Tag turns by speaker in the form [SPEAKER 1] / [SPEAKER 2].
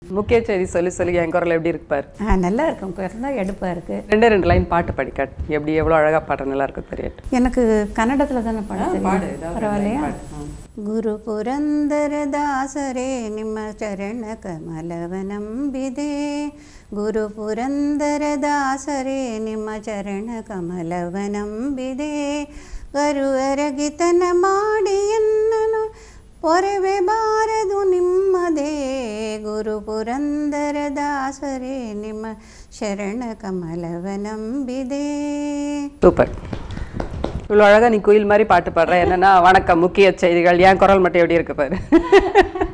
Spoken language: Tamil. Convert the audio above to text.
[SPEAKER 1] முக்கிய செய்தி சொல்லி சொல்லி என் குரல் எப்படி இருப்பார்
[SPEAKER 2] ஆ நல்லா இருக்கும் குரல் எடுப்பாக இருக்குது
[SPEAKER 1] ரெண்டே ரெண்டு லைன் பாட்டு படிக்காட் எப்படி எவ்வளோ அழகாக பாடுற நல்லா இருக்கும் தெரியட்டும்
[SPEAKER 2] எனக்கு கன்னடத்தில் தானே பாட
[SPEAKER 1] பாடு,
[SPEAKER 2] தெரியும்
[SPEAKER 1] ஏதாவது
[SPEAKER 2] பரவாயில்லையா
[SPEAKER 1] பாடு, ஆ.
[SPEAKER 2] ಗುರು ಪುರಂದರದಾಸರೇ ನಿಮ್ಮ ಚರಣ ಕಮಲವನಂಬಿದೆ ಗುರು ಪುರಂದರದಾಸರೇ ನಿಮ್ಮ ಚರಣ ಕಮಲವನಂಬಿದೆ ಗರುವರಗಿತನ ಮಾಡಿ ಎನ್ನನು ಪೊರವೆ ಬಾರದು ನಿಮ್ಮದೇ ಗುರು ಪುರಂದರದಾಸರೇ ನಿಮ್ಮ ಶರಣ ಕಮಲವನಂಬಿದೆ
[SPEAKER 1] சூப்பர் இவ்வளோ அழகாக நீ குயில் மாதிரி பாட்டு பாடுற என்னன்னா வணக்கம் முக்கிய செய்திகள் என் குரல் மட்டும் எப்படி இருக்கு பாரு